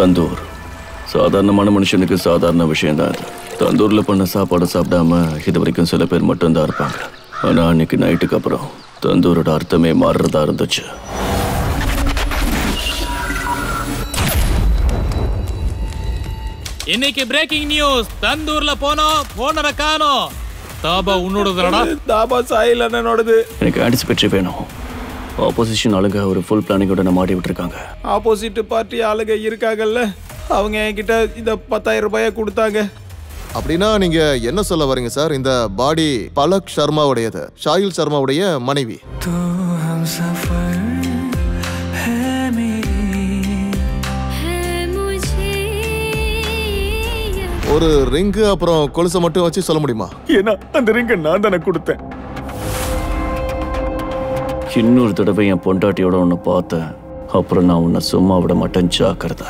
தந்தூர் சாதாரணமான மனுஷனுக்கு சாதாரண விஷயம் தான் இது தந்தூரில் பண்ண சாப்பாடை சாப்பிடாம இது வரைக்கும் சில பேர் மட்டும்தான் இருப்பாங்க ஆனால் அன்னைக்கு நைட்டுக்கு அப்புறம் தந்தூரோட அர்த்தமே மாறுறதா இருந்துச்சு இன்னைக்கு பிரேக்கிங் நியூஸ் தந்தூர்ல போனோம் ஓனரை காணோம் தாபா உன்னோடதுடா தாபா சாயில் அண்ணனோடது எனக்கு ஆன்டிசிபேட்டரி வேணும் ஆப்போசிஷன் ஆளுங்க ஒரு ஃபுல் பிளானிங்கோட நம்ம மாட்டி விட்டுருக்காங்க ஆப்போசிட் பார்ட்டி ஆளுங்க இருக்காங்கல்ல அவங்க என்கிட்ட இந்த பத்தாயிரம் ரூபாயை கொடுத்தாங்க அப்படின்னா நீங்க என்ன சொல்ல வரீங்க சார் இந்த பாடி பலக் சர்மாவுடையது ஷாயில் சர்மாவுடைய மனைவி ஒரு ரிங்கு அப்புறம் கொலுசை மட்டும் வச்சு சொல்ல முடியுமா ஏன்னா அந்த ரிங்க நான் தானே கொடுத்தேன் இன்னொரு தடவை என் பொண்டாட்டியோட ஒன்று பார்த்தேன் அப்புறம் நான் உன்னை சும்மா விட மாட்டேன் ஜாக்கிரதை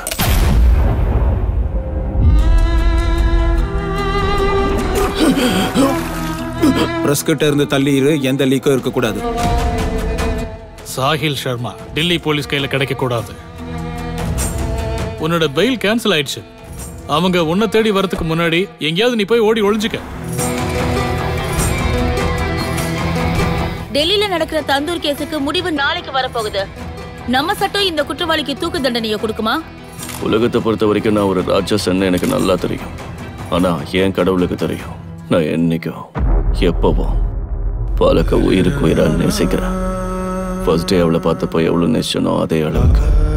பிரஸ் கிட்ட இருந்து தள்ளி இரு எந்த லீக்கும் இருக்கக்கூடாது சாஹில் சர்மா டெல்லி போலீஸ் கையில கிடைக்க கூடாது உன்னோட பெயில் கேன்சல் ஆயிடுச்சு அவங்க உன்னை தேடி வரதுக்கு முன்னாடி எங்கேயாவது நீ போய் ஓடி ஒளிஞ்சுக்க டெல்லியில நடக்கிற தந்தூர் கேஸுக்கு முடிவு நாளைக்கு வரப்போகுது நம்ம சட்டம் இந்த குற்றவாளிக்கு தூக்கு தண்டனையை கொடுக்குமா உலகத்தை பொறுத்த வரைக்கும் நான் ஒரு ராட்சசன்னு எனக்கு நல்லா தெரியும் ஆனால் என் கடவுளுக்கு தெரியும் நான் என்னைக்கும் எப்பவும் பழக்க உயிருக்கு உயிராக நேசிக்கிறேன் ஃபர்ஸ்ட் டே அவளை பார்த்தப்போ எவ்வளோ நேசிச்சனோ அதே அளவுக்கு